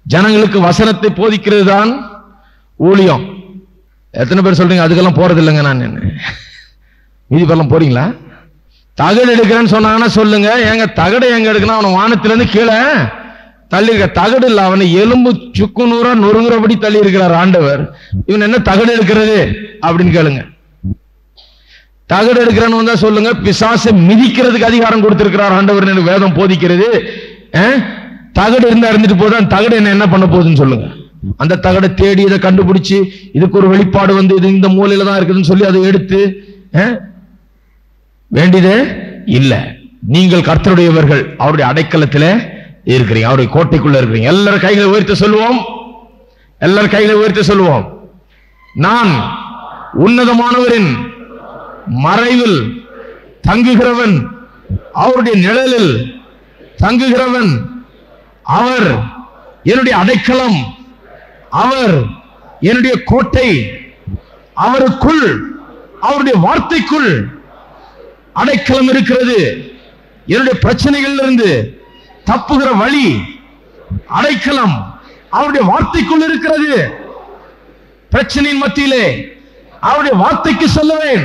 ஜனங்களுக்கு வசனத்தை போதிக்கிறது தான் ஊழியம் எத்தனை பேர் சொல்றீங்க அதுக்கெல்லாம் போறது இல்லைங்க நான் மீதி பேர்லாம் போறீங்களா தகடு எடுக்கிறேன்னு சொன்னாங்கன்னா சொல்லுங்க ஏங்க தகடு எங்க எடுக்கணும் அவனை வானத்துல இருந்து கீழே தள்ளி இருக்க தகடு இல்ல அவனை எலும்பு சுக்கு நூறா நொறுங்குறபடி தள்ளி இருக்கிறார் ஆண்டவர் இவன் என்ன தகடு எடுக்கிறது அப்படின்னு கேளுங்க தகடு எடுக்கிறேன்னு வந்தா சொல்லுங்க பிசாசை மிதிக்கிறதுக்கு அதிகாரம் கொடுத்திருக்கிறார் ஆண்டவர் எனக்கு வேதம் போதிக்கிறது அஹ்? தகடு இருந்தா இருந்துட்டு போதும் அந்த தகடு என்ன என்ன பண்ண போகுதுன்னு சொல்லுங்க அந்த தகடை தேடி இதை கண்டுபிடிச்சு இதுக்கு ஒரு வெளிப்பாடு வந்து இது இந்த மூலையில தான் இருக்குதுன்னு சொல்லி அதை எடுத்து அஹ்? வேண்டியதே இல்ல நீங்கள் கர்த்தருடையவர்கள் அவருடைய அடைக்கலத்திலே இருக்கிறீங்க அவருடைய கோட்டைக்குள்ள இருக்கிறீங்க எல்லாரும் கைகளை உயர்த்த சொல்லுவோம் எல்லாரும் கைகளை உயர்த்த சொல்லுவோம் நான் உன்னதமானவரின் மறைவில் தங்குகிறவன் அவருடைய நிழலில் தங்குகிறவன் அவர் என்னுடைய அடைக்கலம் அவர் என்னுடைய கோட்டை அவருக்குள் அவருடைய வார்த்தைக்குள் அடைக்கலம் இருக்கிறது என்னுடைய பிரச்சனைகள்ல இருந்து தப்புகிற வழி அடைக்கலம் அவருடைய வார்த்தைக்குள் இருக்கிறது பிரச்சனையின் மத்தியிலே அவருடைய வார்த்தைக்கு சொல்லுவேன்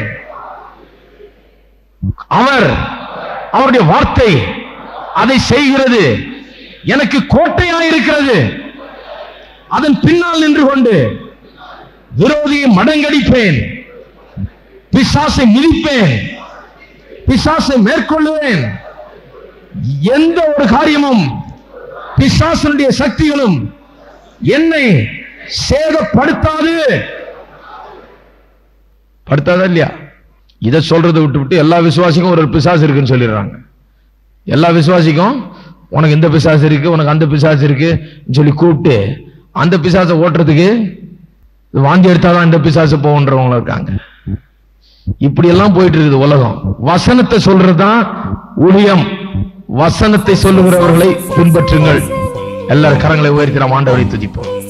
அவர் அவருடைய வார்த்தை அதை செய்கிறது எனக்கு கோட்டையாய் இருக்கிறது அதன் பின்னால் நின்று கொண்டு விரோதியை மடங்கடிப்பேன் பிசாசை மிதிப்பேன் பிசாசை மேற்கொள்ளுவேன் எந்த ஒரு காரியமும் பிசாசனுடைய சக்திகளும் என்னை சேதப்படுத்தாது படுத்தாதா இல்லையா இதை சொல்றதை விட்டு விட்டு எல்லா விசுவாசிக்கும் ஒரு பிசாசு இருக்குன்னு சொல்லிடுறாங்க எல்லா விசுவாசிக்கும் உனக்கு இந்த பிசாசு இருக்கு உனக்கு அந்த பிசாசு இருக்கு சொல்லி கூப்பிட்டு அந்த பிசாசை ஓட்டுறதுக்கு இது வாந்தி எடுத்தாதான் இந்த பிசாசு போகன்றவங்க இருக்காங்க இப்படி எல்லாம் போயிட்டு இருக்குது உலகம் வசனத்தை சொல்றதுதான் ஊழியம் வசனத்தை சொல்லுகிறவர்களை பின்பற்றுங்கள் எல்லாரும் கரங்களை உயர்த்தி நாம் ஆண்டவரை துதிப்போம்